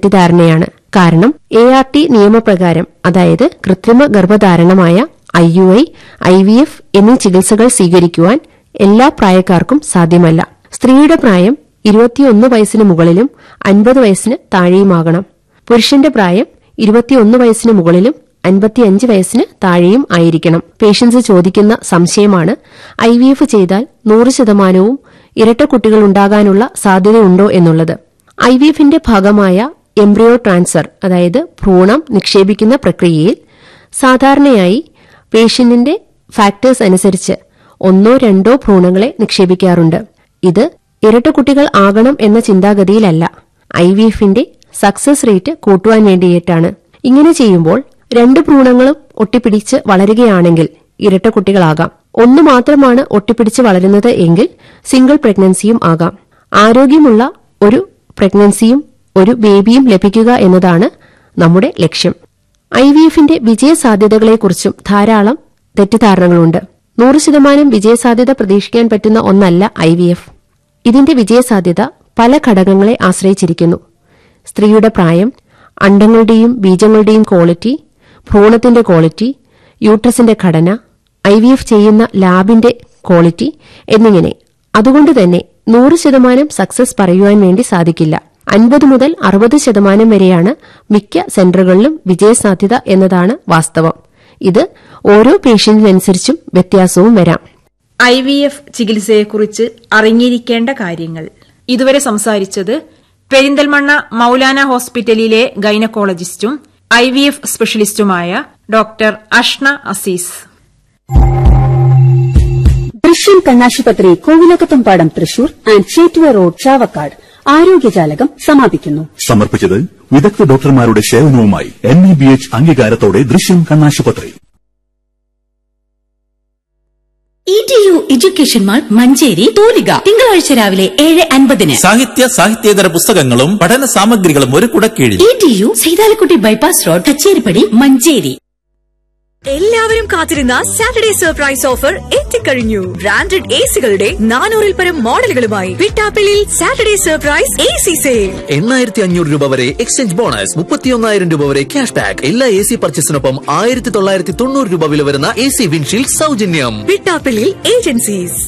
തെറ്റിദ്ധാരണയാണ് കാരണം A R T നിയമപ്രകാരം അതായത് കൃത്രിമ ഗർഭധാരണമായ I U I I V F എന്നീ ചികിത്സകൾ സ്വീകരിക്കുവാൻ എല്ലാ പ്രായക്കാർക്കും സാധ്യമല്ല സ്ത്രീയുടെ പ്രായം ഇരുപത്തിയൊന്ന് വയസ്സിന് മുകളിലും അൻപത് വയസ്സിന് താഴെയുമാകണം പുരുഷന്റെ പ്രായം ഇരുപത്തിയൊന്ന് വയസ്സിന് മുകളിലും അൻപത്തിയഞ്ച് വയസ്സിന് താഴെയും ആയിരിക്കണം പേഷ്യൻസ് ചോദിക്കുന്ന സംശയമാണ് ഐ വി എഫ് ചെയ്താൽ നൂറ് ശതമാനവും ഇരട്ടക്കുട്ടികൾ ഉണ്ടാകാനുള്ള സാധ്യതയുണ്ടോ എന്നുള്ളത് ഐ വി എഫിന്റെ ഭാഗമായ എംബ്രിയോ ട്രാൻസ്ഫർ അതായത് ഭ്രൂണം നിക്ഷേപിക്കുന്ന പ്രക്രിയയിൽ സാധാരണയായി പേഷ്യന്റിന്റെ ഫാക്ടേഴ്സ് അനുസരിച്ച് ഒന്നോ രണ്ടോ ഭ്രൂണങ്ങളെ നിക്ഷേപിക്കാറുണ്ട് ഇത് ഇരട്ടക്കുട്ടികൾ ആകണം എന്ന ചിന്താഗതിയിലല്ല ഐ വി എഫിന്റെ സക്സസ് റേറ്റ് കൂട്ടുവാൻ വേണ്ടിയിട്ടാണ് ഇങ്ങനെ ചെയ്യുമ്പോൾ രണ്ട് ഭ്രൂണങ്ങളും ഒട്ടിപ്പിടിച്ച് വളരുകയാണെങ്കിൽ ഇരട്ടക്കുട്ടികളാകാം ഒന്ന് മാത്രമാണ് ഒട്ടിപ്പിടിച്ച് വളരുന്നത് എങ്കിൽ സിംഗിൾ പ്രഗ്നൻസിയും ആകാം ആരോഗ്യമുള്ള ഒരു പ്രഗ്നൻസിയും ഒരു ബേബിയും ലഭിക്കുക എന്നതാണ് നമ്മുടെ ലക്ഷ്യം ഐ വി എഫിന്റെ വിജയസാധ്യതകളെക്കുറിച്ചും ധാരാളം തെറ്റിദ്ധാരണകളുണ്ട് നൂറ് ശതമാനം വിജയസാധ്യത പ്രതീക്ഷിക്കാൻ പറ്റുന്ന ഒന്നല്ല ഐ വി എഫ് ഇതിന്റെ വിജയസാധ്യത പല ഘടകങ്ങളെ ആശ്രയിച്ചിരിക്കുന്നു സ്ത്രീയുടെ പ്രായം അണ്ടങ്ങളുടെയും ബീജങ്ങളുടെയും ക്വാളിറ്റി ഭ്രൂണത്തിന്റെ ക്വാളിറ്റി യൂട്രസിന്റെ ഘടന ഐ വി എഫ് ചെയ്യുന്ന ലാബിന്റെ ക്വാളിറ്റി എന്നിങ്ങനെ അതുകൊണ്ട് തന്നെ നൂറ് ശതമാനം സക്സസ് പറയുവാൻ വേണ്ടി സാധിക്കില്ല അൻപത് മുതൽ അറുപത് ശതമാനം വരെയാണ് മിക്ക സെന്ററുകളിലും വിജയസാധ്യത എന്നതാണ് വാസ്തവം ഇത് ഓരോ പേഷ്യന്റിനനുസരിച്ചും വ്യത്യാസവും വരാം ഐ വി എഫ് ചികിത്സയെക്കുറിച്ച് അറിഞ്ഞിരിക്കേണ്ട കാര്യങ്ങൾ ഇതുവരെ സംസാരിച്ചത് പെരിന്തൽമണ്ണ മൌലാന ഹോസ്പിറ്റലിലെ ഗൈനക്കോളജിസ്റ്റും ഐ വി എഫ് സ്പെഷ്യലിസ്റ്റുമായ ഡോക്ടർ അഷ്ന അസീസ് ദൃശ്യം കണ്ണാശുപത്രി കോവിലകത്തുംപാടം തൃശൂർ ആൻഡ് ചേറ്റുവ റോഡ് ചാവക്കാട് ആരോഗ്യജാലകം സമാപിക്കുന്നു സമർപ്പിച്ചത് വിദഗ്ധ ഡോക്ടർമാരുടെ സേവനവുമായി എൻ ഇ ബി എച്ച് അംഗീകാരത്തോടെ ദൃശ്യം കണ്ണാശുപത്രി E T U education mall Manjeri തൂലിക തിങ്കളാഴ്ച രാവിലെ ഏഴ് അൻപതിന് സാഹിത്യ സാഹിത്യേതര പുസ്തകങ്ങളും പഠന സാമഗ്രികളും ഒരു കുടക്കീഴിൽ E T U Seethalakutty bypass road Kacheripadi Manjeri എല്ലാവരും കാത്തിരുന്ന സാറ്റർഡേ സർപ്രൈസ് ഓഫർ എത്തിക്കഴിഞ്ഞു ബ്രാൻഡഡ് എ സികളുടെ നാനൂറിൽ പരം മോഡലുകളുമായി വിട്ടാപ്പിളിൽ Saturday surprise A C sale എണ്ണായിരത്തി അഞ്ഞൂറ് രൂപ വരെ എക്സ്ചേഞ്ച് ബോണസ് മുപ്പത്തിയൊന്നായിരം രൂപ വരെ ക്യാഷ് ബാക്ക് എല്ലാ എ സി പർച്ചേസിനൊപ്പം ആയിരത്തി തൊള്ളായിരത്തി തൊണ്ണൂറ് രൂപ വില വരുന്ന എ സി വിൻഷീൽഡ് സൗജന്യം വിട്ടാപ്പിളിൽ agencies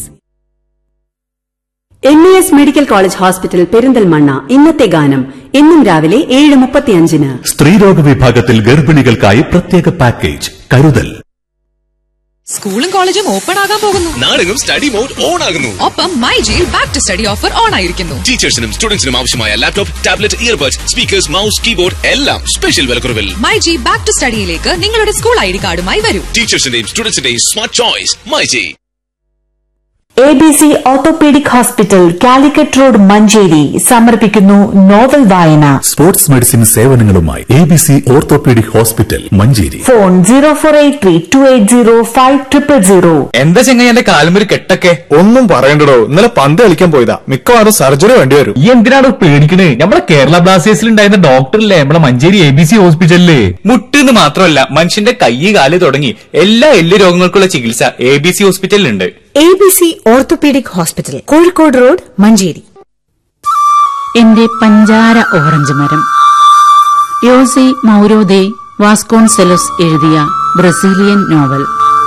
M E S medical college hospital Perinthalmanna ഇന്നത്തെ ഗാനം ഇന്നും രാവിലെ ഏഴ് മുപ്പത്തിയഞ്ചിന് സ്ത്രീരോഗ വിഭാഗത്തിൽ ഗർഭിണികൾക്കായി പ്രത്യേക പാക്കേജ് കരുതൽ സ്കൂളും കോളേജും ഓപ്പൺ ആകാൻ പോകുന്നു നാടെങ്ങും സ്റ്റഡി മോഡ് ഓൺ ആകുന്നു ഒപ്പം മൈ ജിയിൽ back to study offer on ആയിരിക്കുന്നു ടീച്ചേഴ്സിനും സ്റ്റുഡൻസിനും ആവശ്യമായ laptop tablet earbuds speakers mouse keyboard എല്ലാം സ്പെഷ്യൽ വിലക്കുറവിൽ മൈ ജി ബാക്ക് ടു സ്റ്റഡിയിലേക്ക് നിങ്ങളുടെ സ്കൂൾ ഐ ഡി കാർഡുമായി വരൂ ടീച്ചേഴ്സിന്റെയും സ്റ്റുഡൻസിന്റെയും smart choice myG A B C orthopaedic hospital Calicut road Manjeri സമർപ്പിക്കുന്നു നോവൽ വായന സ്പോർട്സ് മെഡിസിൻ സേവനങ്ങളുമായി A B C orthopaedic hospital Manjeri phone zero four eight three two eight zero five triple zero എന്താ ചെങ്ങായി എന്റെ കാലുമൊരു കെട്ടൊക്കെ ഒന്നും പറയണ്ടടോ ഇന്നലെ പന്ത് കളിക്കാൻ പോയതാ മിക്കവാറും സർജറി വേണ്ടി വരും ഈ എന്തിനാണ് പേടിക്കണേ നമ്മളെ കേരള ബ്ലാസ്റ്റേഴ്സിൽ ഉണ്ടായിരുന്ന ഡോക്ടറില്ലേ നമ്മളെ മഞ്ചേരി എ ബി സി ഹോസ്പിറ്റലില് മുട്ടെന്ന് മാത്രമല്ല മനുഷ്യന്റെ കൈ കാല് തുടങ്ങി എല്ലാ എല്ല് രോഗങ്ങൾക്കുള്ള ചികിത്സ എ ബി സി ഹോസ്പിറ്റലിലുണ്ട് A B C orthopaedic hospital Kozhikode road Manjeri എന്റെ പഞ്ചാര ഓറഞ്ച് മരം യോസി മൗരോദെ വാസ്കോൺസെലോസ് എഴുതിയ ബ്രസീലിയൻ നോവൽ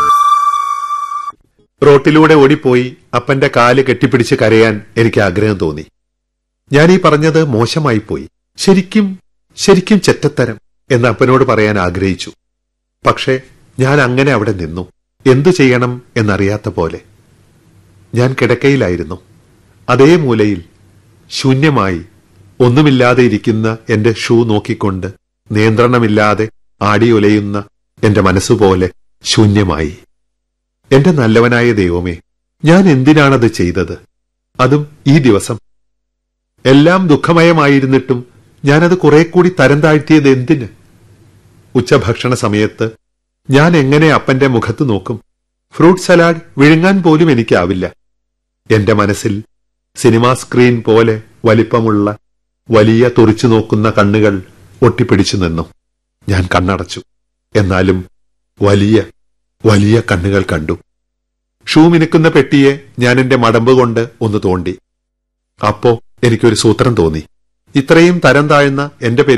റോട്ടിലൂടെ ഓടിപ്പോയി അപ്പന്റെ കാല് കെട്ടിപ്പിടിച്ച് കരയാൻ എനിക്ക് ആഗ്രഹം തോന്നി ഞാൻ ഈ പറഞ്ഞത് മോശമായിപ്പോയി ശരിക്കും ശരിക്കും ചെറ്റത്തരം എന്ന് അപ്പനോട് പറയാൻ ആഗ്രഹിച്ചു പക്ഷേ ഞാൻ അങ്ങനെ അവിടെ നിന്നു എന്തു ചെയ്യണം എന്നറിയാത്ത പോലെ ഞാൻ കിടക്കയിലായിരുന്നു അതേ മൂലയിൽ ശൂന്യമായി ഒന്നുമില്ലാതെ ഇരിക്കുന്ന എന്റെ ഷൂ നോക്കിക്കൊണ്ട് നിയന്ത്രണമില്ലാതെ ആടിയൊലയുന്ന എന്റെ മനസ്സുപോലെ ശൂന്യമായി എന്റെ നല്ലവനായ ദൈവമേ ഞാൻ എന്തിനാണത് ചെയ്തത് അതും ഈ ദിവസം എല്ലാം ദുഃഖമയമായിരുന്നിട്ടും ഞാനത് കുറെ കൂടി തരം താഴ്ത്തിയത് എന്തിന് ഉച്ചഭക്ഷണ സമയത്ത് ഞാൻ എങ്ങനെ അപ്പന്റെ മുഖത്ത് നോക്കും ഫ്രൂട്ട് സലാഡ് വിഴുങ്ങാൻ പോലും എനിക്കാവില്ല എന്റെ മനസ്സിൽ സിനിമാ സ്ക്രീൻ പോലെ വലിപ്പമുള്ള വലിയ തുറിച്ചു നോക്കുന്ന കണ്ണുകൾ ഒട്ടിപ്പിടിച്ചു നിന്നു ഞാൻ കണ്ണടച്ചു എന്നാലും വലിയ വലിയ കണ്ണുകൾ കണ്ടു ഷൂ മിനുക്കുന്ന പെട്ടിയെ ഞാൻ എന്റെ മടമ്പ് കൊണ്ട് ഒന്ന് തോണ്ടി അപ്പോ എനിക്കൊരു സൂത്രം തോന്നി ഇത്രയും തരം താഴ്ന്ന എന്റെ